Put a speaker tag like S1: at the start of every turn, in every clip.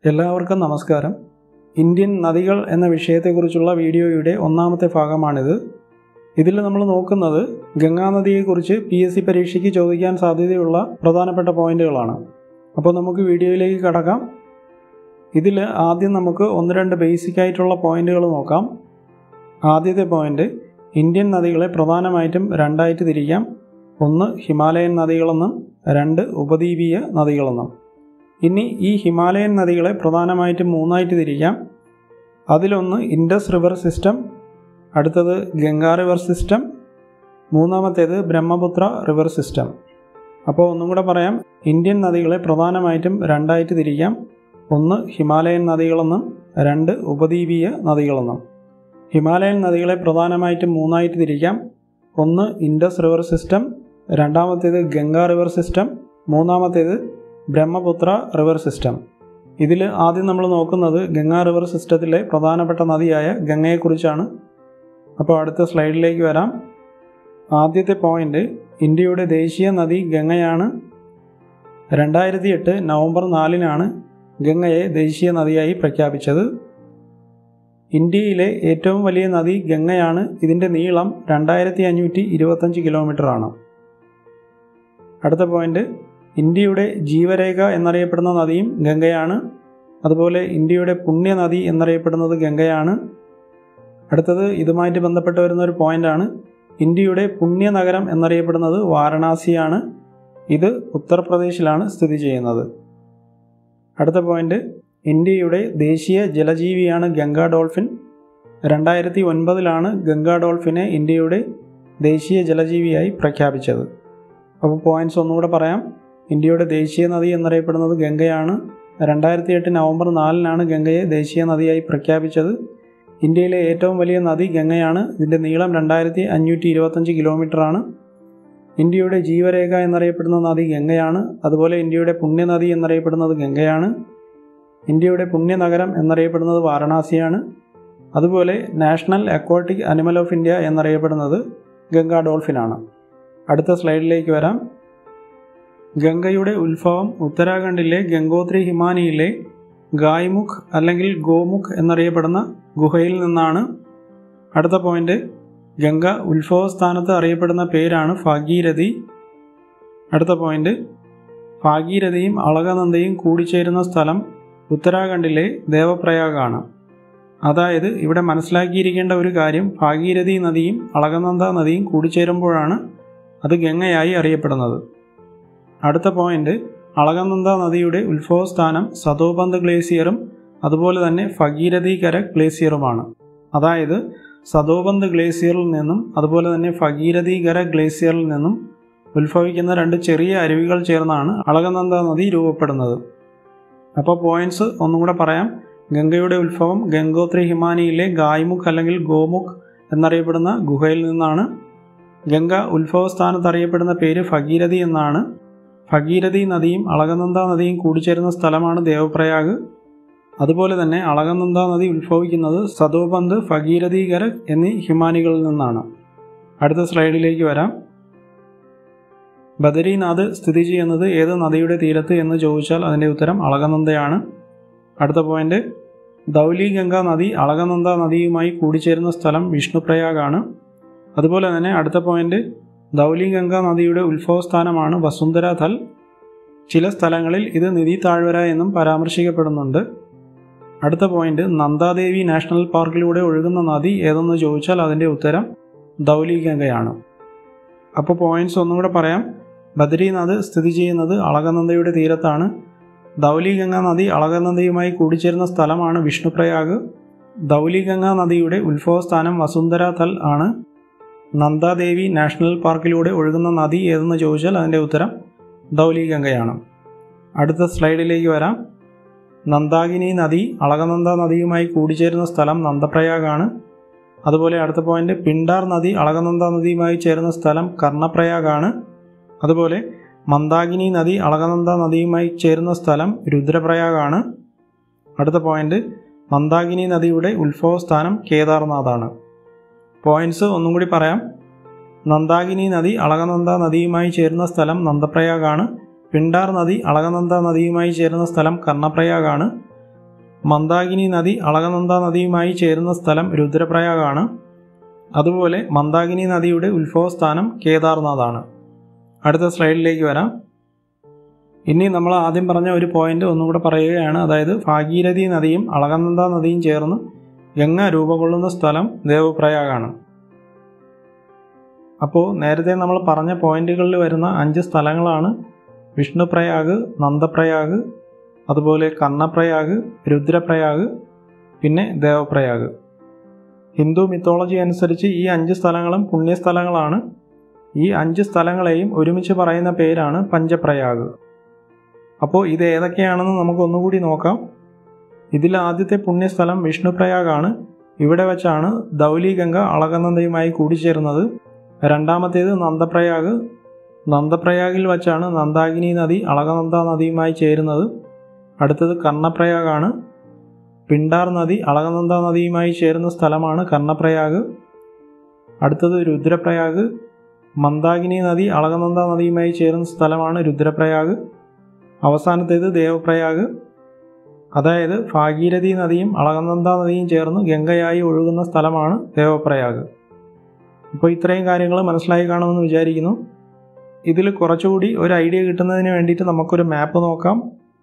S1: എല്ലാവർക്കും നമസ്കാരം ഇന്ത്യൻ നദികൾ എന്ന വിഷയത്തെക്കുറിച്ചുള്ള വീഡിയോയുടെ ഒന്നാമത്തെ ഭാഗമാണിത് ഇതിൽ നമ്മൾ നോക്കുന്നത് ഗംഗാനദിയെക്കുറിച്ച് പി എസ് സി പരീക്ഷയ്ക്ക് ചോദിക്കാൻ സാധ്യതയുള്ള പ്രധാനപ്പെട്ട പോയിന്റുകളാണ് അപ്പോൾ നമുക്ക് വീഡിയോയിലേക്ക് കടക്കാം ഇതിൽ ആദ്യം നമുക്ക് ഒന്ന് രണ്ട് ബേസിക് ആയിട്ടുള്ള പോയിന്റുകൾ നോക്കാം ആദ്യത്തെ പോയിന്റ് ഇന്ത്യൻ നദികളെ പ്രധാനമായിട്ടും രണ്ടായിട്ട് തിരിക്കാം ഒന്ന് ഹിമാലയൻ നദികളെന്നും രണ്ട് ഉപദ്വീപീയ നദികളെന്നും ഇനി ഈ ഹിമാലയൻ നദികളെ പ്രധാനമായിട്ടും മൂന്നായിട്ട് തിരിക്കാം അതിലൊന്ന് ഇൻഡസ് റിവർ സിസ്റ്റം അടുത്തത് ഗംഗാ റിവർ സിസ്റ്റം മൂന്നാമത്തേത് ബ്രഹ്മപുത്ര റിവർ സിസ്റ്റം അപ്പോൾ ഒന്നും കൂടെ പറയാം ഇന്ത്യൻ നദികളെ പ്രധാനമായിട്ടും രണ്ടായിട്ട് തിരിക്കാം ഒന്ന് ഹിമാലയൻ നദികളെന്നും രണ്ട് ഉപദ്വീപീയ നദികളെന്നും ഹിമാലയൻ നദികളെ പ്രധാനമായിട്ടും മൂന്നായിട്ട് തിരിക്കാം ഒന്ന് ഇൻഡസ് റിവർ സിസ്റ്റം രണ്ടാമത്തേത് ഗംഗാ റിവർ സിസ്റ്റം മൂന്നാമത്തേത് ബ്രഹ്മപുത്ര റിവർ സിസ്റ്റം ഇതിൽ ആദ്യം നമ്മൾ നോക്കുന്നത് ഗംഗാ റിവർ സിസ്റ്റത്തിലെ പ്രധാനപ്പെട്ട നദിയായ ഗംഗയെക്കുറിച്ചാണ് അപ്പോൾ അടുത്ത സ്ലൈഡിലേക്ക് വരാം ആദ്യത്തെ പോയിന്റ് ഇന്ത്യയുടെ ദേശീയ നദി ഗംഗയാണ് രണ്ടായിരത്തി എട്ട് നവംബർ നാലിനാണ് ഗംഗയെ ദേശീയ നദിയായി പ്രഖ്യാപിച്ചത് ഇന്ത്യയിലെ ഏറ്റവും വലിയ നദി ഗംഗയാണ് ഇതിൻ്റെ നീളം രണ്ടായിരത്തി അഞ്ഞൂറ്റി ഇരുപത്തഞ്ച് കിലോമീറ്ററാണ് അടുത്ത പോയിന്റ് ഇന്ത്യയുടെ ജീവരേഖ എന്നറിയപ്പെടുന്ന നദിയും ഗംഗയാണ് അതുപോലെ ഇന്ത്യയുടെ പുണ്യനദി എന്നറിയപ്പെടുന്നത് ഗംഗയാണ് അടുത്തത് ഇതുമായിട്ട് ബന്ധപ്പെട്ട് വരുന്ന ഒരു പോയിന്റാണ് ഇന്ത്യയുടെ പുണ്യനഗരം എന്നറിയപ്പെടുന്നത് വാരണാസിയാണ് ഇത് ഉത്തർപ്രദേശിലാണ് സ്ഥിതി ചെയ്യുന്നത് അടുത്ത പോയിന്റ് ഇന്ത്യയുടെ ദേശീയ ജലജീവിയാണ് ഗംഗാ ഡോൾഫിൻ രണ്ടായിരത്തി ഒൻപതിലാണ് ഗംഗാ ഡോൾഫിനെ ഇന്ത്യയുടെ ദേശീയ ജലജീവിയായി പ്രഖ്യാപിച്ചത് അപ്പോൾ പോയിന്റ്സ് ഒന്നുകൂടെ പറയാം ഇന്ത്യയുടെ ദേശീയ നദി എന്നറിയപ്പെടുന്നത് ഗംഗയാണ് രണ്ടായിരത്തി എട്ട് നവംബർ നാലിനാണ് ഗംഗയെ ദേശീയ നദിയായി പ്രഖ്യാപിച്ചത് ഇന്ത്യയിലെ ഏറ്റവും വലിയ നദി ഗംഗയാണ് ഇതിൻ്റെ നീളം രണ്ടായിരത്തി അഞ്ഞൂറ്റി ഇരുപത്തഞ്ച് കിലോമീറ്ററാണ് ഇന്ത്യയുടെ ജീവരേഖ എന്നറിയപ്പെടുന്ന നദി ഗംഗയാണ് അതുപോലെ ഇന്ത്യയുടെ പുണ്യനദി എന്നറിയപ്പെടുന്നത് ഗംഗയാണ് ഇന്ത്യയുടെ പുണ്യനഗരം എന്നറിയപ്പെടുന്നത് വാരണാസിയാണ് അതുപോലെ national aquatic animal of India എന്നറിയപ്പെടുന്നത് ഗംഗാ ഡോൾഫിനാണ് അടുത്ത സ്ലൈഡിലേക്ക് വരാം ഗംഗയുടെ ഉത്ഭവം ഉത്തരാഖണ്ഡിലെ ഗംഗോത്രി ഹിമാനിയിലെ ഗായ്മുഖ് അല്ലെങ്കിൽ ഗോമുഖ് എന്നറിയപ്പെടുന്ന ഗുഹയിൽ നിന്നാണ് അടുത്ത പോയിന്റ് ഗംഗ ഉത്ഭവസ്ഥാനത്ത് അറിയപ്പെടുന്ന പേരാണ് ഭാഗീരഥി അടുത്ത പോയിന്റ് ഭാഗീരഥിയും അളകനന്ദയും കൂടിച്ചേരുന്ന സ്ഥലം ഉത്തരാഖണ്ഡിലെ ദേവപ്രയാഗാണ് അതായത് ഇവിടെ മനസ്സിലാക്കിയിരിക്കേണ്ട ഒരു കാര്യം ഭാഗീരഥി നദിയും അളകനന്ദ നദിയും കൂടിച്ചേരുമ്പോഴാണ് അത് ഗംഗയായി അറിയപ്പെടുന്നത് അടുത്ത പോയിന്റ് അളകനന്ദ നദിയുടെ ഉത്ഭവസ്ഥാനം സതോബന്ധ് ഗ്ലേസിയറും അതുപോലെ തന്നെ ഭഗീരഥീകര ഗ്ലേസിയറുമാണ് അതായത് സതോബന്ധ് ഗ്ലേസിയറിൽ നിന്നും അതുപോലെ തന്നെ ഭഗീരഥീകര ഗ്ലേസിയറിൽ നിന്നും ഉത്ഭവിക്കുന്ന രണ്ട് ചെറിയ അരുവികൾ ചേർന്നാണ് അളകനന്ദ നദി രൂപപ്പെടുന്നത് അപ്പോൾ പോയിന്റ്സ് ഒന്നും കൂടെ പറയാം ഗംഗയുടെ ഉത്ഭവം ഗംഗോത്രി ഹിമാനിയിലെ ഗായ്മുഖ് അല്ലെങ്കിൽ ഗോമുഖ് എന്നറിയപ്പെടുന്ന ഗുഹയിൽ നിന്നാണ് ഗംഗ ഉത്ഭവസ്ഥാനത്ത് അറിയപ്പെടുന്ന പേര് ഭഗീരഥി എന്നാണ് ഭഗീരഥി നദിയും അളകനന്ദ നദിയും കൂടിച്ചേരുന്ന സ്ഥലമാണ് ദേവപ്രയാഗ് അതുപോലെ തന്നെ അളകനന്ദ നദി ഉത്ഭവിക്കുന്നത് സതോബന്ധ് ഭഗീരഥീകര എന്നീ ഹിമാനികളിൽ നിന്നാണ് അടുത്ത സ്ലൈഡിലേക്ക് വരാം ബദരീനാഥ് സ്ഥിതി ചെയ്യുന്നത് ഏത് നദിയുടെ തീരത്ത് എന്ന് ചോദിച്ചാൽ അതിൻ്റെ ഉത്തരം അളകനന്ദയാണ് അടുത്ത പോയിന്റ് ധൗലി ഗംഗ നദി അളകനന്ദ നദിയുമായി കൂടിച്ചേരുന്ന സ്ഥലം വിഷ്ണുപ്രയാഗാണ് അതുപോലെ തന്നെ അടുത്ത പോയിന്റ് ധൗലി ഗംഗ നദിയുടെ ഉത്ഭവസ്ഥാനമാണ് വസുന്ധരാഥൽ ചില സ്ഥലങ്ങളിൽ ഇത് നിധി താഴ്വര എന്നും പരാമർശിക്കപ്പെടുന്നുണ്ട് അടുത്ത പോയിന്റ് നന്ദാദേവി നാഷണൽ പാർക്കിലൂടെ ഒഴുകുന്ന നദി ഏതെന്ന് ചോദിച്ചാൽ അതിൻ്റെ ഉത്തരം ധൗലി ഗംഗയാണ് അപ്പോൾ പോയിന്റ്സ് ഒന്നും കൂടെ പറയാം ബദ്രീനാഥ് സ്ഥിതി ചെയ്യുന്നത് അളകനന്ദയുടെ തീരത്താണ് ധൗലി ഗംഗ നദി അളകനന്ദയുമായി കൂടിച്ചേരുന്ന സ്ഥലമാണ് വിഷ്ണുപ്രയാഗ് ധൗലി ഗംഗ നദിയുടെ ഉത്ഭവസ്ഥാനം വസുന്ധരാഥൽ ആണ് നന്ദാദേവി നാഷണൽ പാർക്കിലൂടെ ഒഴുകുന്ന നദി ഏതെന്ന് ചോദിച്ചാൽ അതിൻ്റെ ഉത്തരം ധൗലി ഗംഗയാണ് അടുത്ത സ്ലൈഡിലേക്ക് വരാം നന്ദാകിനി നദി അളകനന്ദ നദിയുമായി കൂടിച്ചേരുന്ന സ്ഥലം നന്ദപ്രയാഗാണ് അതുപോലെ അടുത്ത പോയിന്റ് പിണ്ടാർ നദി അളകനന്ദ നദിയുമായി ചേരുന്ന സ്ഥലം കർണപ്രയാഗാണ് അതുപോലെ മന്ദാകിനി നദി അളകനന്ദ നദിയുമായി ചേരുന്ന സ്ഥലം രുദ്രപ്രയാഗാണ് അടുത്ത പോയിന്റ് മന്ദാകിനി നദിയുടെ ഉത്ഭവസ്ഥാനം കേദാർനാഥാണ് പോയിന്റ്സ് ഒന്നും കൂടി പറയാം നന്ദാകിനി നദി അളകനന്ദ നദിയുമായി ചേരുന്ന സ്ഥലം നന്ദപ്രയാഗാണ് പിണ്ടാർ നദി അളകനന്ദ നദിയുമായി ചേരുന്ന സ്ഥലം കർണപ്രയാഗാണ് മന്ദാകിനി നദി അളകനന്ദ നദിയുമായി ചേരുന്ന സ്ഥലം രുദ്രപ്രയാഗാണ് അതുപോലെ മന്ദാകിനി നദിയുടെ ഉത്ഭവസ്ഥാനം കേദാർനാഥാണ് അടുത്ത സ്ലൈഡിലേക്ക് വരാം ഇനി നമ്മൾ ആദ്യം പറഞ്ഞ ഒരു പോയിന്റ് ഒന്നുകൂടെ പറയുകയാണ് അതായത് ഭാഗീരഥി നദിയും അളകനന്ദ നദിയും ചേർന്ന് ഗംഗ രൂപം കൊള്ളുന്ന സ്ഥലം ദേവപ്രയാഗാണ് അപ്പോൾ നേരത്തെ നമ്മൾ പറഞ്ഞ പോയിന്റുകളിൽ വരുന്ന അഞ്ച് സ്ഥലങ്ങളാണ് വിഷ്ണുപ്രയാഗ് നന്ദപ്രയാഗ് അതുപോലെ കർണപ്രയാഗ് രുദ്രപ്രയാഗ് പിന്നെ ദേവപ്രയാഗ് ഹിന്ദു മിത്തോളജി അനുസരിച്ച് ഈ അഞ്ച് സ്ഥലങ്ങളും പുണ്യസ്ഥലങ്ങളാണ് ഈ അഞ്ച് സ്ഥലങ്ങളെയും ഒരുമിച്ച് പറയുന്ന പേരാണ് പഞ്ചപ്രയാഗ് അപ്പോൾ ഇത് ഏതൊക്കെയാണെന്ന് നമുക്ക് ഒന്നുകൂടി നോക്കാം ഇതിൽ ആദ്യത്തെ പുണ്യസ്ഥലം വിഷ്ണുപ്രയാഗാണ് ഇവിടെ വെച്ചാണ് ധൗലി ഗംഗ അളകനന്ദയുമായി കൂടിച്ചേരുന്നത് രണ്ടാമത്തേത് നന്ദപ്രയാഗ് നന്ദപ്രയാഗിൽ വച്ചാണ് നന്ദാകിനി നദി അളകനന്ദ നദിയുമായി ചേരുന്നത് അടുത്തത് കർണപ്രയാഗാണ് പിണ്ടാർ നദി അളകനന്ദ നദിയുമായി ചേരുന്ന സ്ഥലമാണ് കർണപ്രയാഗ് അടുത്തത് രുദ്രപ്രയാഗ് മന്ദാകിനി നദി അളകനന്ദ നദിയുമായി ചേരുന്ന സ്ഥലമാണ് രുദ്രപ്രയാഗ് അവസാനത്തേത് ദേവപ്രയാഗ് അതായത് ഭാഗീരഥി നദിയും അളകനന്ദ നദിയും ചേർന്ന് ഗംഗയായി ഒഴുകുന്ന സ്ഥലമാണ് ദേവപ്രയാഗ് അപ്പോൾ ഇത്രയും കാര്യങ്ങൾ മനസ്സിലായി കാണുമെന്ന് വിചാരിക്കുന്നു ഇതിൽ കുറച്ചുകൂടി ഒരു ഐഡിയ കിട്ടുന്നതിന് വേണ്ടിയിട്ട് നമുക്കൊരു മാപ്പ് നോക്കാം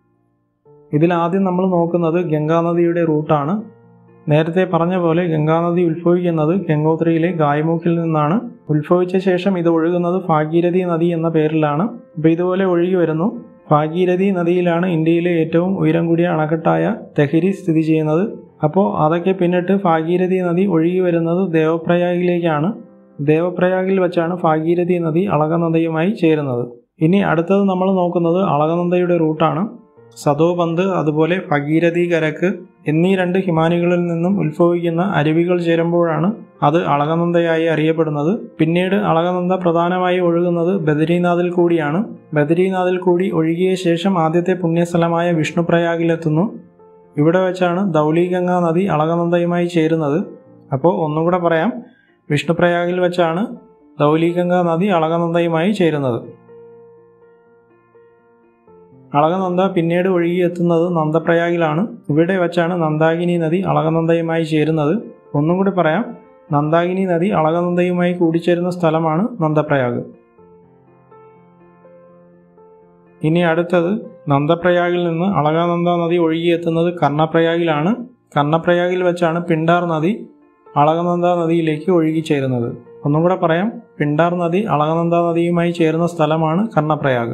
S1: ഇതിൽ ആദ്യം നമ്മൾ നോക്കുന്നത് ഗംഗാനദിയുടെ റൂട്ടാണ് നേരത്തെ പറഞ്ഞ പോലെ ഗംഗാനദി ഉത്ഭവിക്കുന്നത് ഗംഗോത്രിയിലെ ഗായ്മുഖിൽ നിന്നാണ് ഉത്ഭവിച്ച ശേഷം ഇത് ഒഴുകുന്നത് ഭാഗീരഥി നദി എന്ന പേരിലാണ് അപ്പോൾ ഇതുപോലെ ഒഴുകി വരുന്നു ഭാഗീരഥി നദിയിലാണ് ഇന്ത്യയിലെ ഏറ്റവും ഉയരം കൂടിയ അണക്കെട്ടായ തെഹരി സ്ഥിതി ചെയ്യുന്നത് അപ്പോൾ അതൊക്കെ പിന്നിട്ട് ഭാഗീരഥി നദി ഒഴുകി വരുന്നത് ദേവപ്രയാഗിലേക്കാണ് ദേവപ്രയാഗിൽ വെച്ചാണ് ഭാഗീരഥി നദി അളകനന്ദയുമായി ചേരുന്നത് ഇനി അടുത്തത് നമ്മൾ നോക്കുന്നത് അളകനന്ദയുടെ റൂട്ടാണ് സതോപന്ത് അതുപോലെ ഭഗീരഥി കരക്ക് എന്നീ രണ്ട് ഹിമാനികളിൽ നിന്നും ഉത്ഭവിക്കുന്ന അരുവികൾ ചേരുമ്പോഴാണ് അത് അളകനന്ദയായി അറിയപ്പെടുന്നത് പിന്നീട് അളകനന്ദ പ്രധാനമായി ഒഴുകുന്നത് ബദരീനാഥിൽ കൂടിയാണ് ബദരീനാഥിൽ കൂടി ഒഴുകിയ ശേഷം ആദ്യത്തെ പുണ്യസ്ഥലമായ വിഷ്ണുപ്രയാഗിലെത്തുന്നു ഇവിടെ വെച്ചാണ് ധൗലീഗംഗ നദി അളകനന്ദയുമായി ചേരുന്നത് അപ്പോൾ ഒന്നുകൂടെ പറയാം വിഷ്ണുപ്രയാഗിൽ വെച്ചാണ് ധൗലീഗംഗ നദി അളകനന്ദയുമായി ചേരുന്നത് അളകനന്ദ പിന്നീട് ഒഴുകിയെത്തുന്നത് നന്ദപ്രയാഗിലാണ് ഇവിടെ വെച്ചാണ് നന്ദാകിനി നദി അളകനന്ദയുമായി ചേരുന്നത് ഒന്നും കൂടി പറയാം നന്ദാകിനി നദി അളകനന്ദയുമായി കൂടിച്ചേരുന്ന സ്ഥലമാണ് നന്ദപ്രയാഗ് ഇനി അടുത്തത് നന്ദപ്രയാഗിൽ നിന്ന് അളകാനന്ദ നദി ഒഴുകിയെത്തുന്നത് കർണപ്രയാഗിലാണ് കർണപ്രയാഗിൽ വെച്ചാണ് പിണ്ടാർ നദി അളകനന്ദ നദിയിലേക്ക് ഒഴുകിച്ചേരുന്നത് ഒന്നും കൂടെ പറയാം പിണ്ടാർ നദി അളകനന്ദ നദിയുമായി ചേരുന്ന സ്ഥലമാണ് കർണപ്രയാഗ്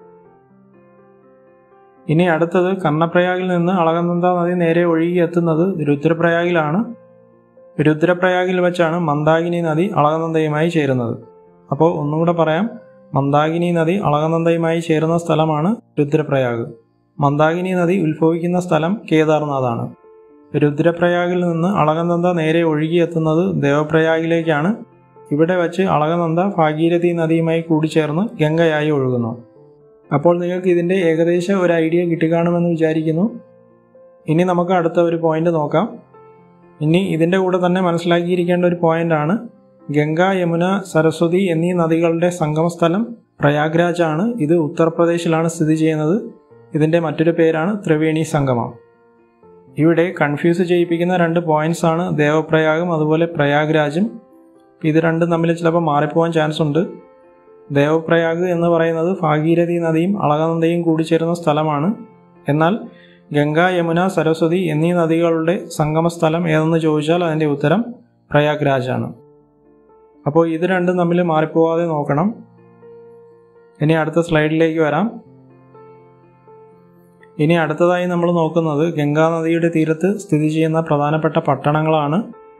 S1: ഇനി അടുത്തത് കർണപ്രയാഗിൽ നിന്ന് അളകനന്ദ നദി നേരെ ഒഴുകി എത്തുന്നത് രുദ്രപ്രയാഗിലാണ് രുദ്രപ്രയാഗിൽ വെച്ചാണ് മന്ദാകിനി നദി അളകനന്ദയുമായി ചേരുന്നത് അപ്പോൾ ഒന്നുകൂടെ പറയാം മന്ദാകിനി നദി അളകനന്ദയുമായി ചേരുന്ന സ്ഥലമാണ് രുദ്രപ്രയാഗ് മന്ദാകിനി നദി ഉത്ഭവിക്കുന്ന സ്ഥലം കേദാർനാഥാണ് രുദ്രപ്രയാഗിൽ നിന്ന് അളകനന്ദ നേരെ ഒഴുകിയെത്തുന്നത് ദേവപ്രയാഗിലേക്കാണ് ഇവിടെ വച്ച് അളകനന്ദ ഭാഗീരഥി നദിയുമായി കൂടിച്ചേർന്ന് ഗംഗയായി ഒഴുകുന്നു അപ്പോൾ നിങ്ങൾക്ക് ഇതിൻ്റെ ഏകദേശം ഒരു ഐഡിയ കിട്ടിക്കാണുമെന്ന് വിചാരിക്കുന്നു ഇനി നമുക്ക് അടുത്ത ഒരു പോയിന്റ് നോക്കാം ഇനി ഇതിൻ്റെ കൂടെ തന്നെ മനസ്സിലാക്കിയിരിക്കേണ്ട ഒരു പോയിന്റാണ് ഗംഗ യമുന സരസ്വതി എന്നീ നദികളുടെ സംഗമസ്ഥലം പ്രയാഗ്രാജ് ആണ് ഇത് ഉത്തർപ്രദേശിലാണ് സ്ഥിതി ചെയ്യുന്നത് ഇതിൻ്റെ മറ്റൊരു പേരാണ് ത്രിവേണി സംഗമം ഇവിടെ കൺഫ്യൂസ് ചെയ്യിപ്പിക്കുന്ന രണ്ട് പോയിന്റ്സ് ആണ് ദേവപ്രയാഗും അതുപോലെ പ്രയാഗ്രാജും ഇത് രണ്ടും തമ്മിൽ ചിലപ്പോൾ മാറിപ്പോകാൻ ചാൻസ് ഉണ്ട് ദേവപ്രയാഗ് എന്ന് പറയുന്നത് ഭാഗീരഥി നദിയും അളകനന്ദയും കൂടിച്ചേരുന്ന സ്ഥലമാണ് എന്നാൽ ഗംഗ യമുന സരസ്വതി എന്നീ നദികളുടെ സംഗമസ്ഥലം ഏതെന്ന് ചോദിച്ചാൽ അതിൻ്റെ ഉത്തരം പ്രയാഗ്രാജ് ആണ് അപ്പോൾ ഇത് രണ്ടും തമ്മിൽ മാറിപ്പോവാതെ നോക്കണം ഇനി അടുത്ത സ്ലൈഡിലേക്ക് വരാം ഇനി അടുത്തതായി നമ്മൾ നോക്കുന്നത് ഗംഗാ നദിയുടെ തീരത്ത് സ്ഥിതി ചെയ്യുന്ന പ്രധാനപ്പെട്ട പട്ടണങ്ങളാണ്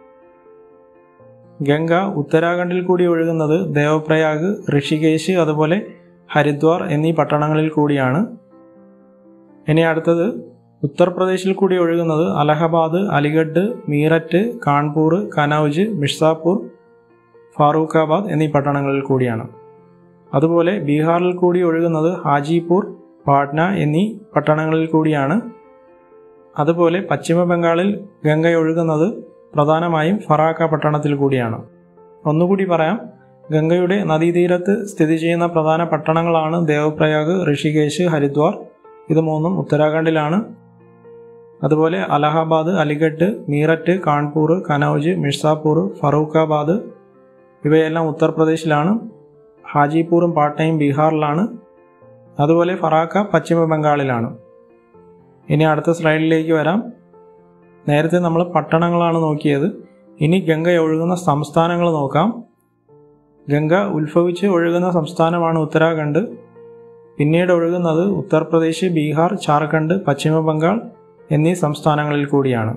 S1: ഗംഗ ഉത്തരാഖണ്ഡിൽ കൂടി ഒഴുകുന്നത് ദേവപ്രയാഗ് ഋഷികേശ് അതുപോലെ ഹരിദ്വാർ എന്നീ പട്ടണങ്ങളിൽ കൂടിയാണ് ഇനി അടുത്തത് ഉത്തർപ്രദേശിൽ കൂടി ഒഴുകുന്നത് അലഹബാദ് അലിഗഡ് മീററ്റ് കാൺപൂർ കനൌജ് മിർസാപൂർ ഫാറൂഖാബാദ് എന്നീ പട്ടണങ്ങളിൽ കൂടിയാണ് അതുപോലെ ബീഹാറിൽ കൂടി ഒഴുകുന്നത് ഹാജിപൂർ പാട്ന എന്നീ പട്ടണങ്ങളിൽ കൂടിയാണ് അതുപോലെ പശ്ചിമ ബംഗാളിൽ ഗംഗ ഒഴുകുന്നത് പ്രധാനമായും ഫറാക്ക പട്ടണത്തിൽ കൂടിയാണ് ഒന്നുകൂടി പറയാം ഗംഗയുടെ നദീതീരത്ത് സ്ഥിതി ചെയ്യുന്ന പ്രധാന പട്ടണങ്ങളാണ് ദേവപ്രയാഗ് ഋഷികേശ് ഹരിദ്വാർ ഇത് മൂന്നും ഉത്തരാഖണ്ഡിലാണ് അതുപോലെ അലഹാബാദ് അലിഗഡ് മീററ്റ് കാൺപൂർ കനൌജ് മിർസാപൂർ ഫറൂഖാബാദ് ഇവയെല്ലാം ഉത്തർപ്രദേശിലാണ് ഹാജിപൂറും പാട്നയും ബീഹാറിലാണ് അതുപോലെ ഫറാക്ക പശ്ചിമ ബംഗാളിലാണ് ഇനി അടുത്ത സ്ലൈഡിലേക്ക് വരാം നേരത്തെ നമ്മൾ പട്ടണങ്ങളാണ് നോക്കിയത് ഇനി ഗംഗ ഒഴുകുന്ന സംസ്ഥാനങ്ങൾ നോക്കാം ഗംഗ ഉത്ഭവിച്ച് ഒഴുകുന്ന സംസ്ഥാനമാണ് ഉത്തരാഖണ്ഡ് പിന്നീട് ഒഴുകുന്നത് ഉത്തർപ്രദേശ് ബീഹാർ ജാർഖണ്ഡ് പശ്ചിമ ബംഗാൾ എന്നീ സംസ്ഥാനങ്ങളിൽ കൂടിയാണ്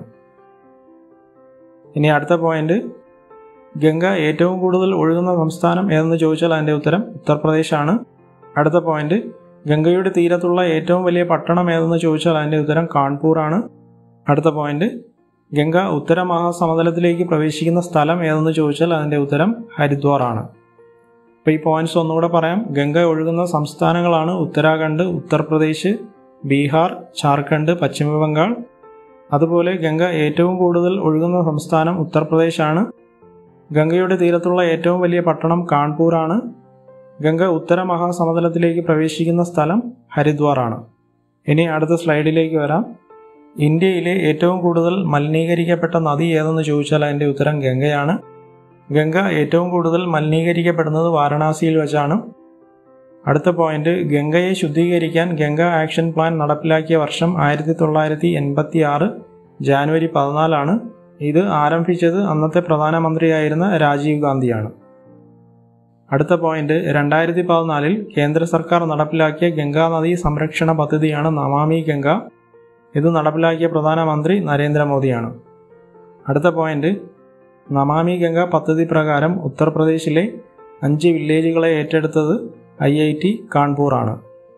S1: ഇനി അടുത്ത പോയിന്റ് ഗംഗ ഏറ്റവും കൂടുതൽ ഒഴുകുന്ന സംസ്ഥാനം ഏതെന്ന് ചോദിച്ചാൽ അതിൻ്റെ ഉത്തരം ഉത്തർപ്രദേശാണ് അടുത്ത പോയിന്റ് ഗംഗയുടെ തീരത്തുള്ള ഏറ്റവും വലിയ പട്ടണം ഏതെന്ന് ചോദിച്ചാൽ അതിൻ്റെ ഉത്തരം കാൺപൂറാണ് അടുത്ത പോയിന്റ് ഗംഗ ഉത്തര മഹാസമതലത്തിലേക്ക് പ്രവേശിക്കുന്ന സ്ഥലം ഏതെന്ന് ചോദിച്ചാൽ അതിൻ്റെ ഉത്തരം ഹരിദ്വാർ ആണ് അപ്പോൾ ഈ പോയിന്റ്സ് ഒന്നുകൂടെ പറയാം ഗംഗ ഒഴുകുന്ന സംസ്ഥാനങ്ങളാണ് ഉത്തരാഖണ്ഡ് ഉത്തർപ്രദേശ് ബീഹാർ ജാർഖണ്ഡ് പശ്ചിമ ബംഗാൾ അതുപോലെ ഗംഗ ഏറ്റവും കൂടുതൽ ഒഴുകുന്ന സംസ്ഥാനം ഉത്തർപ്രദേശാണ് ഗംഗയുടെ തീരത്തുള്ള ഏറ്റവും വലിയ പട്ടണം കാൺപൂറാണ് ഗംഗ ഉത്തര മഹാസമതലത്തിലേക്ക് പ്രവേശിക്കുന്ന സ്ഥലം ഹരിദ്വാർ ആണ് ഇനി അടുത്ത സ്ലൈഡിലേക്ക് വരാം ഇന്ത്യയിലെ ഏറ്റവും കൂടുതൽ മലിനീകരിക്കപ്പെട്ട നദി ഏതെന്ന് ചോദിച്ചാൽ അതിൻ്റെ ഉത്തരം ഗംഗയാണ് ഗംഗ ഏറ്റവും കൂടുതൽ മലിനീകരിക്കപ്പെടുന്നത് വാരണാസിയിൽ വെച്ചാണ് അടുത്ത പോയിന്റ് ഗംഗയെ ശുദ്ധീകരിക്കാൻ ഗംഗ ആക്ഷൻ പ്ലാൻ നടപ്പിലാക്കിയ വർഷം ആയിരത്തി തൊള്ളായിരത്തി എൺപത്തി ആറ് ജാനുവരി പതിനാലാണ് ഇത് ആരംഭിച്ചത് അന്നത്തെ പ്രധാനമന്ത്രിയായിരുന്ന രാജീവ് ഗാന്ധിയാണ് അടുത്ത പോയിന്റ് രണ്ടായിരത്തി പതിനാലിൽ കേന്ദ്ര സർക്കാർ നടപ്പിലാക്കിയ ഗംഗാ നദി സംരക്ഷണ പദ്ധതിയാണ് നമാമി ഗംഗ ഇത് നടപ്പിലാക്കിയ പ്രധാനമന്ത്രി നരേന്ദ്രമോദിയാണ് അടുത്ത പോയിന്റ് നമാമി ഗംഗ പദ്ധതി പ്രകാരം ഉത്തർപ്രദേശിലെ അഞ്ച് വില്ലേജുകളെ ഏറ്റെടുത്തത് ഐ ഐ ടി കാൺപൂർ ആണ്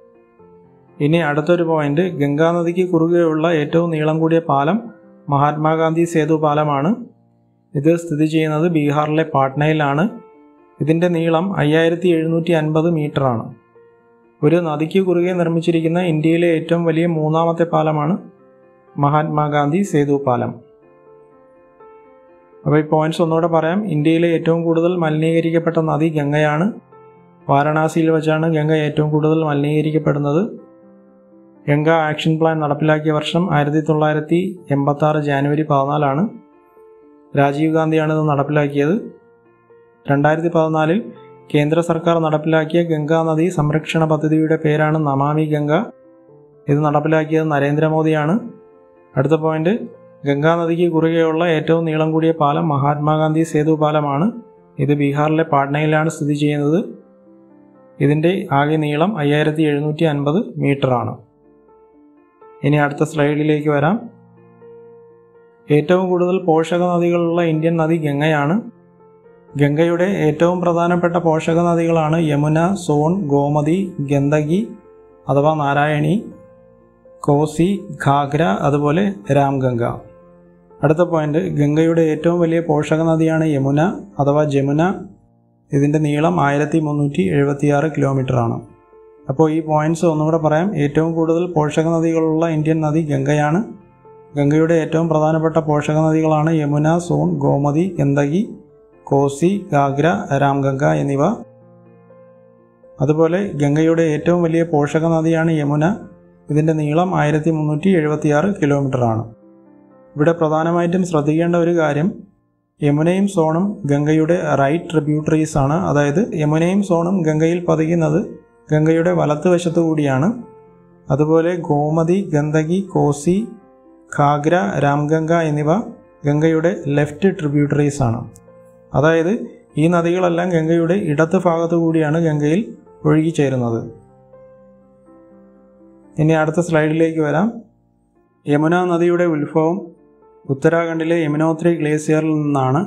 S1: ഇനി അടുത്തൊരു പോയിന്റ് ഗംഗാനദിക്ക് കുറുകെയുള്ള ഏറ്റവും നീളം കൂടിയ പാലം മഹാത്മാഗാന്ധി സേതു പാലമാണ് ഇത് സ്ഥിതി ചെയ്യുന്നത് ബീഹാറിലെ പാട്നയിലാണ് ഇതിൻ്റെ നീളം അയ്യായിരത്തി എഴുന്നൂറ്റി അൻപത് മീറ്ററാണ് ഒരു നദിക്ക് കുറുകെ നിർമ്മിച്ചിരിക്കുന്ന ഇന്ത്യയിലെ ഏറ്റവും വലിയ മൂന്നാമത്തെ പാലമാണ് മഹാത്മാഗാന്ധി സേതു പാലം അപ്പോൾ ഈ പോയിന്റ്സ് ഒന്നുകൂടെ പറയാം ഇന്ത്യയിലെ ഏറ്റവും കൂടുതൽ മലിനീകരിക്കപ്പെട്ട നദി ഗംഗയാണ് വാരണാസിയിൽ വെച്ചാണ് ഗംഗ ഏറ്റവും കൂടുതൽ മലിനീകരിക്കപ്പെടുന്നത് ഗംഗ ആക്ഷൻ പ്ലാൻ നടപ്പിലാക്കിയ വർഷം ആയിരത്തി തൊള്ളായിരത്തി എൺപത്തി ആറ് ജാനുവരി പതിനാലാണ് രാജീവ് ഗാന്ധിയാണ് ഇത് നടപ്പിലാക്കിയത് രണ്ടായിരത്തി പതിനാലിൽ കേന്ദ്ര സർക്കാർ നടപ്പിലാക്കിയ ഗംഗാ നദി സംരക്ഷണ പദ്ധതിയുടെ പേരാണ് നമാമി ഗംഗ ഇത് നടപ്പിലാക്കിയത് നരേന്ദ്രമോദിയാണ് അടുത്ത പോയിന്റ് ഗംഗാ നദിക്ക് കുറുകെയുള്ള ഏറ്റവും നീളം കൂടിയ പാലം മഹാത്മാഗാന്ധി സേതു പാലമാണ് ഇത് ബീഹാറിലെ പാട്നയിലാണ് സ്ഥിതി ചെയ്യുന്നത് ഇതിൻ്റെ ആകെ നീളം അയ്യായിരത്തി എഴുന്നൂറ്റി അൻപത് മീറ്ററാണ് ഇനി അടുത്ത സ്ലൈഡിലേക്ക് വരാം ഏറ്റവും കൂടുതൽ പോഷക നദികളുള്ള ഇന്ത്യൻ നദി ഗംഗയാണ് ഗംഗയുടെ ഏറ്റവും പ്രധാനപ്പെട്ട പോഷക നദികളാണ് യമുന സോൺ ഗോമതി ഗന്ദകി അഥവാ നാരായണി കോസി ഘാഗ്ര അതുപോലെ രാംഗംഗ അടുത്ത പോയിന്റ് ഗംഗയുടെ ഏറ്റവും വലിയ പോഷക നദിയാണ് യമുന അഥവാ ജമുന ഇതിൻ്റെ നീളം ആയിരത്തി മുന്നൂറ്റി എഴുപത്തിയാറ് കിലോമീറ്ററാണ് അപ്പോൾ ഈ പോയിന്റ്സ് ഒന്നുകൂടെ പറയാം ഏറ്റവും കൂടുതൽ പോഷക നദികളുള്ള ഇന്ത്യൻ നദി ഗംഗയാണ് ഗംഗയുടെ ഏറ്റവും പ്രധാനപ്പെട്ട പോഷക നദികളാണ് യമുന സോൺ ഗോമതി ഗന്ദകി കോസി ഗാഗ്ര രാംഗംഗ എന്നിവ അതുപോലെ ഗംഗയുടെ ഏറ്റവും വലിയ പോഷക നദിയാണ് യമുന ഇതിൻ്റെ നീളം ആയിരത്തി മുന്നൂറ്റി എഴുപത്തിയാറ് കിലോമീറ്ററാണ് ഇവിടെ പ്രധാനമായിട്ടും ശ്രദ്ധിക്കേണ്ട ഒരു കാര്യം യമുനയും സോണും ഗംഗയുടെ റൈറ്റ് ട്രിബ്യൂട്ടറീസ് ആണ് അതായത് യമുനയും സോണും ഗംഗയിൽ പതിക്കുന്നത് ഗംഗയുടെ വലത്തുവശത്തു കൂടിയാണ് അതുപോലെ ഗോമതി ഗന്ദകി കോസി ഖാഗ്ര രാംഗംഗ എന്നിവ ഗംഗയുടെ ലെഫ്റ്റ് ട്രിബ്യൂട്ടറീസ് ആണ് അതായത് ഈ നദികളെല്ലാം ഗംഗയുടെ ഇടത്ത് ഭാഗത്തു കൂടിയാണ് ഗംഗയിൽ ഒഴുകിച്ചേരുന്നത് ഇനി അടുത്ത സ്ലൈഡിലേക്ക് വരാം യമുന നദിയുടെ ഉത്ഭവം ഉത്തരാഖണ്ഡിലെ യമുനോത്രി ഗ്ലേസിയറിൽ നിന്നാണ്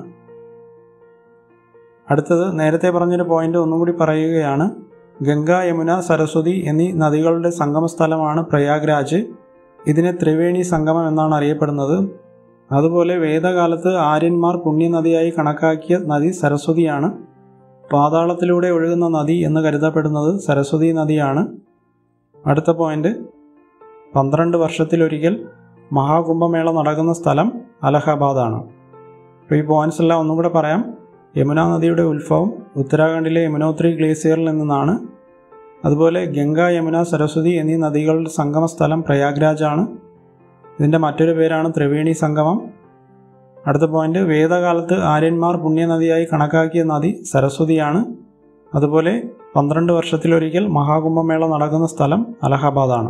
S1: അടുത്തത് നേരത്തെ പറഞ്ഞൊരു പോയിന്റ് ഒന്നും കൂടി പറയുകയാണ് ഗംഗ യമുന സരസ്വതി എന്നീ നദികളുടെ സംഗമസ്ഥലമാണ് പ്രയാഗ്രാജ് ഇതിനെ ത്രിവേണി സംഗമം എന്നാണ് അറിയപ്പെടുന്നത് അതുപോലെ വേദകാലത്ത് ആര്യന്മാർ പുണ്യനദിയായി കണക്കാക്കിയ നദി സരസ്വതിയാണ് പാതാളത്തിലൂടെ ഒഴുകുന്ന നദി എന്ന് കരുതപ്പെടുന്നത് സരസ്വതി നദിയാണ് അടുത്ത പോയിന്റ് പന്ത്രണ്ട് വർഷത്തിലൊരിക്കൽ മഹാകുംഭമേള നടക്കുന്ന സ്ഥലം അലഹബാദാണ് അപ്പോൾ ഈ പോയിന്റ്സ് എല്ലാം ഒന്നും കൂടെ പറയാം യമുന നദിയുടെ ഉത്ഭവം ഉത്തരാഖണ്ഡിലെ യമുനോത്രി ഗ്ലേസിയറിൽ നിന്നാണ് അതുപോലെ ഗംഗ യമുന സരസ്വതി എന്നീ നദികളുടെ സംഗമ സ്ഥലം പ്രയാഗ്രാജ് ആണ് ഇതിൻ്റെ മറ്റൊരു പേരാണ് ത്രിവേണി സംഗമം അടുത്ത പോയിന്റ് വേദകാലത്ത് ആര്യന്മാർ പുണ്യനദിയായി കണക്കാക്കിയ നദി സരസ്വതിയാണ് അതുപോലെ പന്ത്രണ്ട് വർഷത്തിലൊരിക്കൽ മഹാകുംഭമേള നടക്കുന്ന സ്ഥലം അലഹബാദാണ്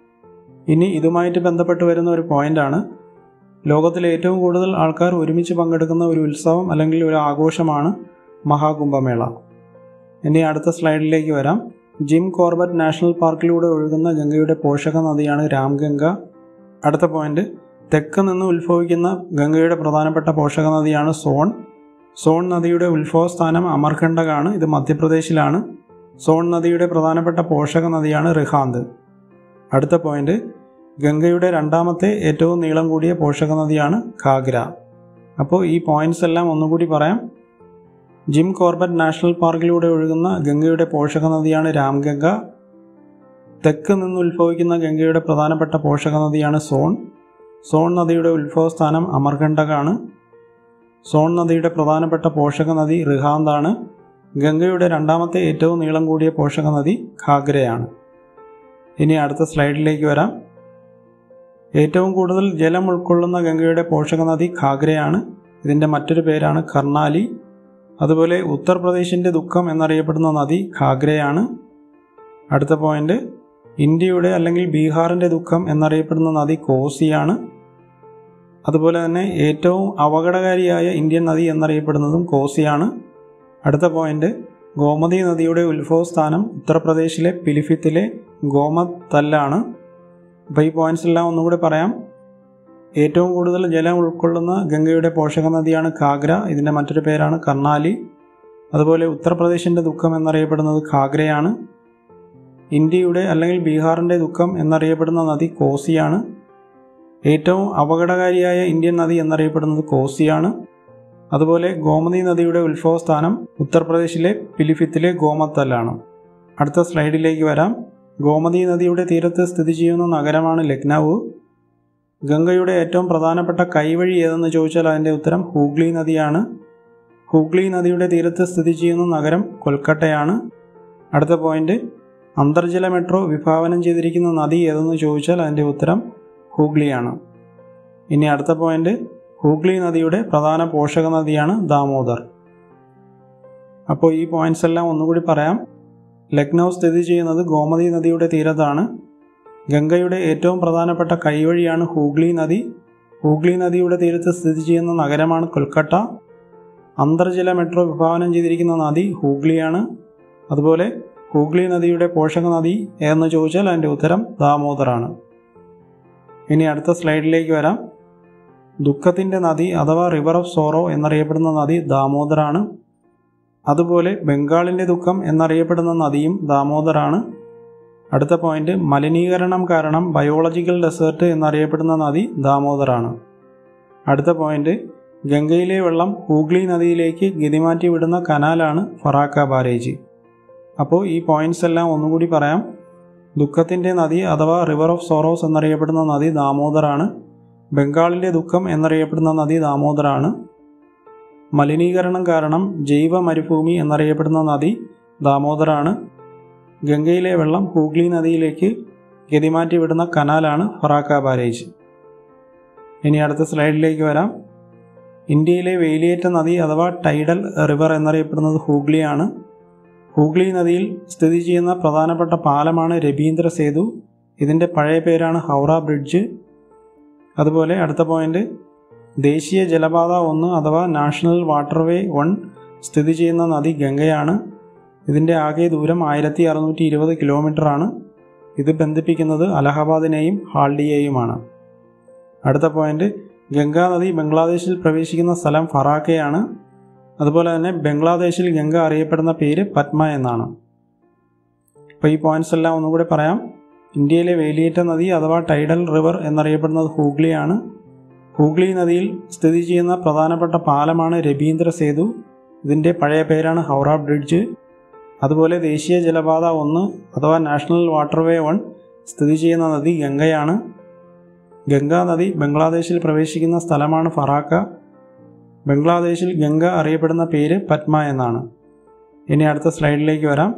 S1: ഇനി ഇതുമായിട്ട് ബന്ധപ്പെട്ട് വരുന്ന ഒരു പോയിന്റാണ് ലോകത്തിലെ ഏറ്റവും കൂടുതൽ ആൾക്കാർ ഒരുമിച്ച് പങ്കെടുക്കുന്ന ഒരു ഉത്സവം അല്ലെങ്കിൽ ഒരു ആഘോഷമാണ് മഹാകുംഭമേള ഇനി അടുത്ത സ്ലൈഡിലേക്ക് വരാം ജിം കോർബറ്റ് നാഷണൽ പാർക്കിലൂടെ ഒഴുകുന്ന ഗംഗയുടെ പോഷക നദിയാണ് രാംഗംഗ അടുത്ത പോയിന്റ് തെക്ക് നിന്ന് ഉത്ഭവിക്കുന്ന ഗംഗയുടെ പ്രധാനപ്പെട്ട പോഷക നദിയാണ് സോൺ സോൺ നദിയുടെ ഉത്ഭവസ്ഥാനം അമർകണ്ടകാണ് ഇത് മധ്യപ്രദേശിലാണ് സോൺ നദിയുടെ പ്രധാനപ്പെട്ട പോഷക നദിയാണ് റിഹാന്ത് അടുത്ത പോയിന്റ് ഗംഗയുടെ രണ്ടാമത്തെ ഏറ്റവും നീളം കൂടിയ പോഷക നദിയാണ് ഖാഗ്ര അപ്പോൾ ഈ പോയിന്റ്സ് എല്ലാം ഒന്നുകൂടി പറയാം ജിം കോർബറ്റ് നാഷണൽ പാർക്കിലൂടെ ഒഴുകുന്ന ഗംഗയുടെ പോഷക നദിയാണ് രാംഗംഗ തെക്ക് നിന്ന് ഉത്ഭവിക്കുന്ന ഗംഗയുടെ പ്രധാനപ്പെട്ട പോഷക നദിയാണ് സോൺ സോൺ നദിയുടെ ഉത്ഭവസ്ഥാനം അമർകണ്ടകാണ് സോൺ നദിയുടെ പ്രധാനപ്പെട്ട പോഷക നദി റിഹാന്താണ് ഗംഗയുടെ രണ്ടാമത്തെ ഏറ്റവും നീളം കൂടിയ പോഷക നദി ഖാഗ്രയാണ് ഇനി അടുത്ത സ്ലൈഡിലേക്ക് വരാം ഏറ്റവും കൂടുതൽ ജലം ഉൾക്കൊള്ളുന്ന ഗംഗയുടെ പോഷക നദി ഖാഗ്രയാണ് ഇതിൻ്റെ മറ്റൊരു പേരാണ് കർണാലി അതുപോലെ ഉത്തർപ്രദേശിൻ്റെ ദുഃഖം എന്നറിയപ്പെടുന്ന നദി ഖാഗ്രയാണ് അടുത്ത പോയിന്റ് ഇന്ത്യയുടെ അല്ലെങ്കിൽ ബീഹാറിൻ്റെ ദുഃഖം എന്നറിയപ്പെടുന്ന നദി കോസിയാണ് അതുപോലെ തന്നെ ഏറ്റവും അപകടകാരിയായ ഇന്ത്യൻ നദി എന്നറിയപ്പെടുന്നതും കോസിയാണ് അടുത്ത പോയിന്റ് ഗോമതി നദിയുടെ ഉത്ഭവസ്ഥാനം ഉത്തർപ്രദേശിലെ പിലിഫിത്തിലെ ഗോമത് തല്ലാണ് അപ്പോൾ ഈ പോയിന്റ്സ് എല്ലാം ഒന്നുകൂടി പറയാം ഏറ്റവും കൂടുതൽ ജലം ഉൾക്കൊള്ളുന്ന ഗംഗയുടെ പോഷക നദിയാണ് ഖാഗ്ര ഇതിൻ്റെ മറ്റൊരു പേരാണ് കർണാലി അതുപോലെ ഉത്തർപ്രദേശിൻ്റെ ദുഃഖം എന്നറിയപ്പെടുന്നത് ഖാഗ്രയാണ് ഇന്ത്യയുടെ അല്ലെങ്കിൽ ബീഹാറിൻ്റെ ദുഃഖം എന്നറിയപ്പെടുന്ന നദി കോസിയാണ് ഏറ്റവും അപകടകാരിയായ ഇന്ത്യൻ നദി എന്നറിയപ്പെടുന്നത് കോസിയാണ് അതുപോലെ ഗോമതി നദിയുടെ ഉത്ഭവസ്ഥാനം ഉത്തർപ്രദേശിലെ പിലിഫിത്തിലെ ഗോമത്തല്ലാണ് അടുത്ത സ്ലൈഡിലേക്ക് വരാം ഗോമതി നദിയുടെ തീരത്ത് സ്ഥിതി ചെയ്യുന്ന നഗരമാണ് ലക്നൌ ഗംഗയുടെ ഏറ്റവും പ്രധാനപ്പെട്ട കൈവഴി ഏതെന്ന് ചോദിച്ചാൽ അതിൻ്റെ ഉത്തരം ഹൂഗ്ലി നദിയാണ് ഹൂഗ്ലി നദിയുടെ തീരത്ത് സ്ഥിതി ചെയ്യുന്ന നഗരം കൊൽക്കട്ടയാണ് അടുത്ത പോയിന്റ് അന്തർജല മെട്രോ വിഭാവനം ചെയ്തിരിക്കുന്ന നദി ഏതെന്ന് ചോദിച്ചാൽ അതിൻ്റെ ഉത്തരം ഹൂഗ്ലിയാണ് ഇനി അടുത്ത പോയിന്റ് ഹൂഗ്ലി നദിയുടെ പ്രധാന പോഷക നദിയാണ് ദാമോദർ അപ്പോൾ ഈ പോയിന്റ്സ് എല്ലാം ഒന്നുകൂടി പറയാം ലക്നൗ സ്ഥിതി ചെയ്യുന്നത് ഗോമതി നദിയുടെ തീരത്താണ് ഗംഗയുടെ ഏറ്റവും പ്രധാനപ്പെട്ട കൈവഴിയാണ് ഹൂഗ്ലി നദി ഹൂഗ്ലി നദിയുടെ തീരത്ത് സ്ഥിതി ചെയ്യുന്ന നഗരമാണ് കൊൽക്കട്ട അന്തർജല മെട്രോ വിഭാവനം ചെയ്തിരിക്കുന്ന നദി ഹൂഗ്ലിയാണ് അതുപോലെ ഹൂഗ്ലി നദിയുടെ പോഷക നദി ഏതെന്ന് ചോദിച്ചാൽ അതിൻ്റെ ഉത്തരം ദാമോദറാണ് ഇനി അടുത്ത സ്ലൈഡിലേക്ക് വരാം ദുഃഖത്തിൻ്റെ നദി അഥവാ റിവർ ഓഫ് സോറോ എന്നറിയപ്പെടുന്ന നദി ദാമോദറാണ് അതുപോലെ ബംഗാളിൻ്റെ ദുഃഖം എന്നറിയപ്പെടുന്ന നദിയും ദാമോദറാണ് അടുത്ത പോയിന്റ് മലിനീകരണം കാരണം ബയോളജിക്കൽ ഡെസേർട്ട് എന്നറിയപ്പെടുന്ന നദി ദാമോദറാണ് അടുത്ത പോയിന്റ് ഗംഗയിലെ വെള്ളം ഹൂഗ്ലി നദിയിലേക്ക് ഗതിമാറ്റി വിടുന്ന കനാലാണ് ഫറാക്ക ബാരേജ് അപ്പോൾ ഈ പോയിന്റ്സ് എല്ലാം ഒന്നുകൂടി പറയാം ദുഃഖത്തിൻ്റെ നദി അഥവാ റിവർ ഓഫ് സോറോസ് എന്നറിയപ്പെടുന്ന നദി ദാമോദറാണ് ബംഗാളിൻ്റെ ദുഃഖം എന്നറിയപ്പെടുന്ന നദി ദാമോദറാണ് മലിനീകരണം കാരണം ജൈവ മരുഭൂമി എന്നറിയപ്പെടുന്ന നദി ദാമോദറാണ് ഗംഗയിലെ വെള്ളം ഹൂഗ്ലി നദിയിലേക്ക് ഗതിമാറ്റി വിടുന്ന കനാലാണ് ഫറാക്ക ബാരേജ് ഇനി അടുത്ത സ്ലൈഡിലേക്ക് വരാം ഇന്ത്യയിലെ വേലിയേറ്റ നദി അഥവാ ടൈഡൽ റിവർ എന്നറിയപ്പെടുന്നത് ഹൂഗ്ലിയാണ് ഹൂഗ്ലി നദിയിൽ സ്ഥിതി ചെയ്യുന്ന പ്രധാനപ്പെട്ട പാലമാണ് രബീന്ദ്ര സേതു ഇതിൻ്റെ പഴയ പേരാണ് ഹൗറ ബ്രിഡ്ജ് അതുപോലെ അടുത്ത പോയിന്റ് ദേശീയ ജലപാത ഒന്ന് അഥവാ നാഷണൽ വാട്ടർവേ വൺ സ്ഥിതി ചെയ്യുന്ന നദി ഗംഗയാണ് ഇതിൻ്റെ ആകെ ദൂരം ആയിരത്തി അറുന്നൂറ്റി ഇരുപത് കിലോമീറ്ററാണ് ഇത് ബന്ധിപ്പിക്കുന്നത് അലഹബാദിനെയും ഹാൽഡിയെയുമാണ് അടുത്ത പോയിന്റ് ഗംഗാ നദി ബംഗ്ലാദേശിൽ പ്രവേശിക്കുന്ന സ്ഥലം ഫറാക്കയാണ് അതുപോലെ തന്നെ ബംഗ്ലാദേശിൽ ഗംഗ അറിയപ്പെടുന്ന പേര് പത്മ എന്നാണ് അപ്പോൾ ഈ പോയിന്റ്സ് എല്ലാം ഒന്നുകൂടി പറയാം ഇന്ത്യയിലെ വേലിയേറ്റ നദി അഥവാ ടൈഡൽ റിവർ എന്നറിയപ്പെടുന്നത് ഹൂഗ്ലിയാണ് ഹൂഗ്ലി നദിയിൽ സ്ഥിതി ചെയ്യുന്ന പ്രധാനപ്പെട്ട പാലമാണ് രബീന്ദ്ര സേതു ഇതിൻ്റെ പഴയ പേരാണ് ഹൗറ ബ്രിഡ്ജ് അതുപോലെ ദേശീയ ജലപാത ഒന്ന് അഥവാ നാഷണൽ വാട്ടർവേ വൺ സ്ഥിതി ചെയ്യുന്ന നദി ഗംഗയാണ് ഗംഗാ നദി ബംഗ്ലാദേശിൽ പ്രവേശിക്കുന്ന സ്ഥലമാണ് ഫറാക്ക ബംഗ്ലാദേശിൽ ഗംഗ അറിയപ്പെടുന്ന പേര് പത്മ എന്നാണ് ഇനി അടുത്ത സ്ലൈഡിലേക്ക് വരാം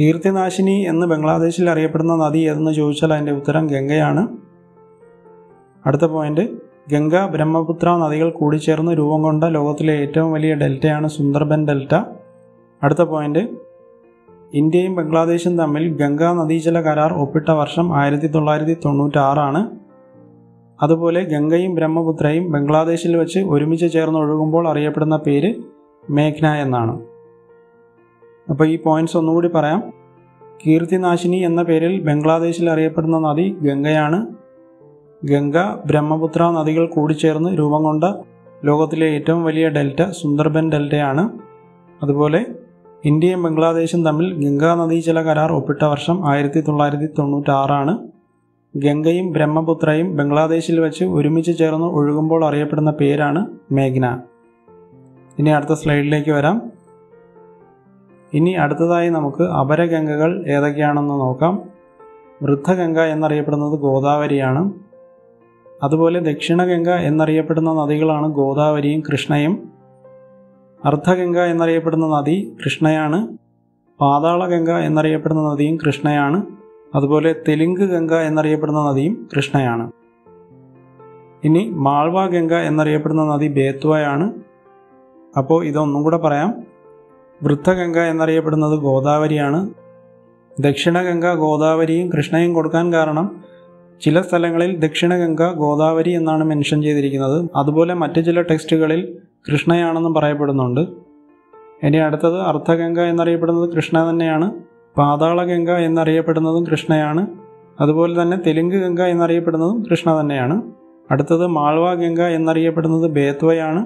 S1: കീർത്തിനാശിനി എന്ന് ബംഗ്ലാദേശിൽ അറിയപ്പെടുന്ന നദി ഏതെന്ന് ചോദിച്ചാൽ അതിൻ്റെ ഉത്തരം ഗംഗയാണ് അടുത്ത പോയിന്റ് ഗംഗ ബ്രഹ്മപുത്ര നദികൾ കൂടിച്ചേർന്ന് രൂപം കൊണ്ട ലോകത്തിലെ ഏറ്റവും വലിയ ഡെൽറ്റയാണ് സുന്ദർബൻ ഡെൽറ്റ അടുത്ത പോയിന്റ് ഇന്ത്യയും ബംഗ്ലാദേശും തമ്മിൽ ഗംഗാ നദീജല കരാർ ഒപ്പിട്ട വർഷം ആയിരത്തി തൊള്ളായിരത്തി തൊണ്ണൂറ്റാറാണ് അതുപോലെ ഗംഗയും ബ്രഹ്മപുത്രയും ബംഗ്ലാദേശിൽ വെച്ച് ഒരുമിച്ച് ചേർന്ന് ഒഴുകുമ്പോൾ അറിയപ്പെടുന്ന പേര് മേഘ്ന എന്നാണ് അപ്പോൾ ഈ പോയിന്റ്സ് ഒന്നുകൂടി പറയാം കീർത്തിനാശിനി എന്ന പേരിൽ ബംഗ്ലാദേശിൽ അറിയപ്പെടുന്ന നദി ഗംഗയാണ് ഗംഗ ബ്രഹ്മപുത്ര നദികൾ കൂടിച്ചേർന്ന് രൂപം കൊണ്ട ലോകത്തിലെ ഏറ്റവും വലിയ ഡെൽറ്റ സുന്ദർബൻ ഡെൽറ്റയാണ് അതുപോലെ ഇന്ത്യയും ബംഗ്ലാദേശും തമ്മിൽ ഗംഗാ നദീജല കരാർ ഒപ്പിട്ട വർഷം ആയിരത്തി തൊള്ളായിരത്തി തൊണ്ണൂറ്റാറാണ് ഗംഗയും ബ്രഹ്മപുത്രയും ബംഗ്ലാദേശിൽ വെച്ച് ഒരുമിച്ച് ചേർന്ന് ഒഴുകുമ്പോൾ അറിയപ്പെടുന്ന പേരാണ് മേഘ്ന ഇനി അടുത്ത സ്ലൈഡിലേക്ക് വരാം ഇനി അടുത്തതായി നമുക്ക് അപരഗംഗകൾ ഏതൊക്കെയാണെന്ന് നോക്കാം വൃദ്ധഗംഗ എന്നറിയപ്പെടുന്നത് ഗോദാവരിയാണ് അതുപോലെ ദക്ഷിണഗംഗ എന്നറിയപ്പെടുന്ന നദികളാണ് ഗോദാവരിയും കൃഷ്ണയും അർദ്ധഗംഗ എന്നറിയപ്പെടുന്ന നദി കൃഷ്ണയാണ് പാതാളഗംഗ എന്നറിയപ്പെടുന്ന നദിയും കൃഷ്ണയാണ് അതുപോലെ തെലുങ്ക് ഗംഗ എന്നറിയപ്പെടുന്ന നദിയും കൃഷ്ണയാണ് ഇനി മാൾവ ഗംഗ എന്നറിയപ്പെടുന്ന നദി ബേത്വയാണ് അപ്പോൾ ഇതൊന്നും കൂടെ പറയാം വൃദ്ധഗംഗ എന്നറിയപ്പെടുന്നത് ഗോദാവരിയാണ് ദക്ഷിണഗംഗ ഗോദാവരിയും കൃഷ്ണയും കൊടുക്കാൻ കാരണം ചില സ്ഥലങ്ങളിൽ ദക്ഷിണഗംഗ ഗോദാവരി എന്നാണ് മെൻഷൻ ചെയ്തിരിക്കുന്നത് അതുപോലെ മറ്റു ചില ടെക്സ്റ്റുകളിൽ കൃഷ്ണയാണെന്നും പറയപ്പെടുന്നുണ്ട് ഇനി അടുത്തത് അർദ്ധഗംഗ എന്നറിയപ്പെടുന്നത് കൃഷ്ണ തന്നെയാണ് പാതാളഗംഗ എന്നറിയപ്പെടുന്നതും കൃഷ്ണയാണ് അതുപോലെ തന്നെ തെലുങ്ക് ഗംഗ എന്നറിയപ്പെടുന്നതും കൃഷ്ണ തന്നെയാണ് അടുത്തത് മാൾവ ഗംഗ എന്നറിയപ്പെടുന്നത് ബേത്വയാണ്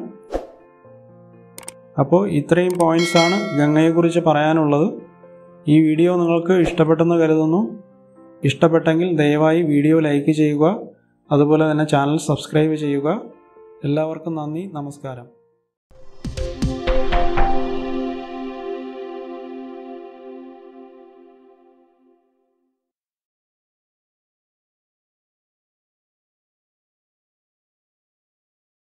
S1: അപ്പോൾ ഇത്രയും പോയിന്റ്സ് ആണ് ഗംഗയെക്കുറിച്ച് പറയാനുള്ളത് ഈ വീഡിയോ നിങ്ങൾക്ക് ഇഷ്ടപ്പെട്ടെന്ന് കരുതുന്നു ഇഷ്ടപ്പെട്ടെങ്കിൽ ദയവായി വീഡിയോ ലൈക്ക് ചെയ്യുക അതുപോലെ തന്നെ ചാനൽ സബ്സ്ക്രൈബ് ചെയ്യുക എല്ലാവർക്കും നന്ദി നമസ്കാരം